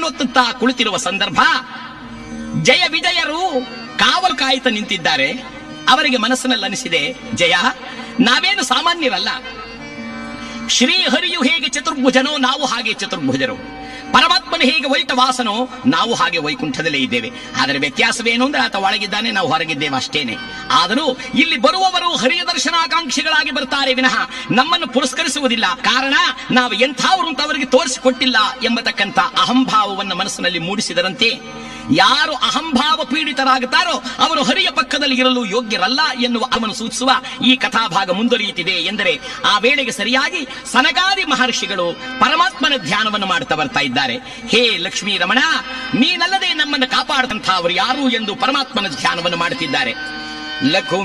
ಬಾಗಿಲೊತ್ತುತ್ತಾ ಕುಳಿತಿರುವ ಸಂದರ್ಭ ಜಯ ವಿಜಯರು ಕಾವಲು ಕಾಯುತ್ತಾ ನಿಂತಿದ್ದಾರೆ ಅವರಿಗೆ ಮನಸ್ಸಿನಲ್ಲಿ ಅನಿಸಿದೆ ಜಯ ನಾವೇನು ಸಾಮಾನ್ಯರಲ್ಲ ಶ್ರೀಹರಿಯು ಹೇಗೆ ಚತುರ್ಭುಜನೋ ನಾವು ಹಾಗೆ ಚತುರ್ಭುಜರು ಪರಮಾತ್ಮನು ಹೇಗೆ ವೈಟವಾಸನೋ ನಾವು ಹಾಗೆ ವೈಕುಂಠದಲ್ಲೇ ಇದ್ದೇವೆ ಆದರೆ ವ್ಯತ್ಯಾಸವೇನು ಅಂದ್ರೆ ಆತ ಒಳಗಿದ್ದಾನೆ ನಾವು ಹೊರಗಿದ್ದೇವೆ ಅಷ್ಟೇನೆ ಆದರೂ ಇಲ್ಲಿ ಬರುವವರು ಹರಿಯ ದರ್ಶನಾಕಾಂಕ್ಷಿಗಳಾಗಿ ಬರ್ತಾರೆ ವಿನಃ ನಮ್ಮನ್ನು ಪುರಸ್ಕರಿಸುವುದಿಲ್ಲ ಕಾರಣ ನಾವು ಎಂಥವರು ಅಂತ ಅವರಿಗೆ ತೋರಿಸಿಕೊಟ್ಟಿಲ್ಲ ಎಂಬತಕ್ಕಂಥ ಅಹಂಭಾವವನ್ನು ಮನಸ್ಸಿನಲ್ಲಿ ಮೂಡಿಸಿದರಂತೆ ಯಾರು ಅಹಂಭಾವ ಪೀಡಿತರಾಗುತ್ತಾರೋ ಅವರು ಹರಿಯ ಪಕ್ಕದಲ್ಲಿ ಇರಲು ಯೋಗ್ಯರಲ್ಲ ಎನ್ನುವ ಅವನು ಸೂಚಿಸುವ ಈ ಕಥಾಭಾಗ ಮುಂದುವರಿಯುತ್ತಿದೆ ಎಂದರೆ ಆ ವೇಳೆಗೆ ಸರಿಯಾಗಿ ಸನಗಾದಿ ಮಹರ್ಷಿಗಳು ಪರಮಾತ್ಮನ ಧ್ಯಾನವನ್ನು ಮಾಡ್ತಾ ಬರ್ತಾ ಇದ್ದಾರೆ ಹೇ ಲಕ್ಷ್ಮೀ ರಮಣ ನೀನಲ್ಲದೆ ನಮ್ಮನ್ನು ಕಾಪಾಡದಂಥ ಅವರು ಯಾರು ಎಂದು ಪರಮಾತ್ಮನ ಧ್ಯಾನವನ್ನು ಮಾಡುತ್ತಿದ್ದಾರೆ ಲಘು